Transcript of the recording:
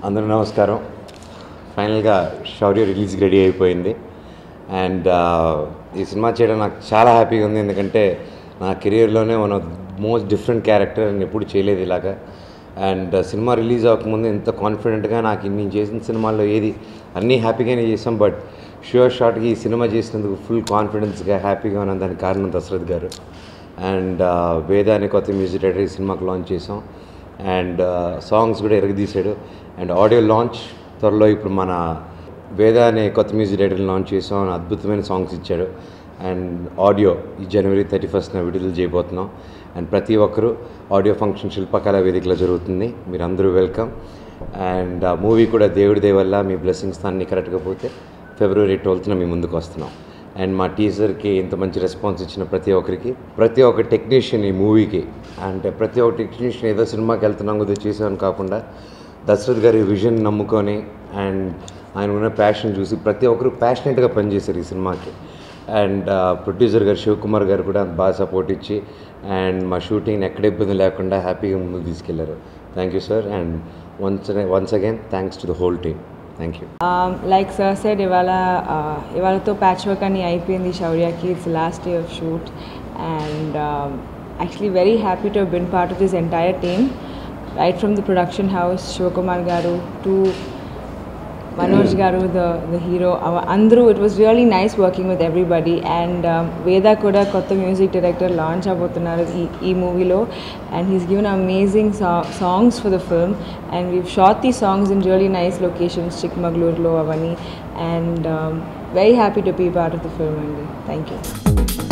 అందరూ నమస్కారం ఫైనల్గా శౌర్య రిలీజ్కి రెడీ అయిపోయింది అండ్ ఈ సినిమా చేయడం నాకు చాలా హ్యాపీగా ఉంది ఎందుకంటే నా కెరియర్లోనే one of most different character నేను ఎప్పుడు చేయలేదు ఇలాగా అండ్ సినిమా రిలీజ్ అవ్వకముందు ఎంత కాన్ఫిడెంట్గా నాకు నేను చేసిన సినిమాల్లో ఏది అన్నీ హ్యాపీగానే చేసాం బట్ షూర్ షార్ట్కి ఈ సినిమా చేసినందుకు ఫుల్ కాన్ఫిడెన్స్గా హ్యాపీగా ఉన్న దానికి కారణం దశరథ్ గారు అండ్ వేద అనే కొత్త మ్యూజిక్ డైరెక్టర్ ఈ సినిమాకి లాంచ్ చేసాం అండ్ సాంగ్స్ కూడా ఎరగదీశాడు అండ్ ఆడియో లాంచ్ త్వరలో ఇప్పుడు మన వేద అనే కొత్త మ్యూజిక్ డైరెక్టర్ లాంచ్ చేసాం and అద్భుతమైన సాంగ్స్ ఇచ్చాడు అండ్ ఆడియో ఈ జనవరి థర్టీ ఫస్ట్న విడుదల చేయబోతున్నాం అండ్ ప్రతి ఒక్కరూ ఆడియో ఫంక్షన్ శిల్పకళా వేదికలో జరుగుతుంది మీరు అందరూ వెల్కమ్ అండ్ ఆ మూవీ కూడా దేవుడి దయ వల్ల మీ బ్లెస్సింగ్స్ అన్ని కరెక్ట్గా పోతే ఫిబ్రవరి ట్వెల్త్న మీ ముందుకు వస్తున్నాం అండ్ మా టీజర్కి ఇంత మంచి రెస్పాన్స్ ఇచ్చిన ప్రతి ఒక్కరికి ప్రతి ఒక్క టెక్నీషియన్ ఈ మూవీకి అంటే ప్రతి ఒక్క టెక్నీషియన్ ఏదో సినిమాకి వెళ్తున్నాం కదా చేసామని కాకుండా దశరథ్ గారి విజన్ నమ్ముకొని అండ్ ఆయన ఉన్న ప్యాషన్ చూసి ప్రతి ఒక్కరు ప్యాషనెట్గా పనిచేశారు ఈ సినిమాకి అండ్ ప్రొడ్యూసర్ గారు శివకుమార్ గారు కూడా బాగా సపోర్ట్ ఇచ్చి అండ్ మా షూటింగ్ ఎక్కడ ఇబ్బంది లేకుండా హ్యాపీగా ముందుకు తీసుకెళ్లారు thank you sir and once once again thanks to the whole team thank you like sir said ఇవాళ uh, ఇవాళతో ప్యాచ్ వర్క్ అని అయిపోయింది శౌర్యకి it's last day of shoot and actually very happy to been part of this entire team right from the production house Shivakumar garu to Manoj garu the the hero అందరూ it was really nice working with everybody and Veda కూడా కొత్త music director launch అవబోతున్నారు ఈ ఈ మూవీలో and he's given amazing songs for the film and we shot the songs in really nice locations చిక్మగళూరులో అవన్నీ and very happy to be part of the film అండి thank you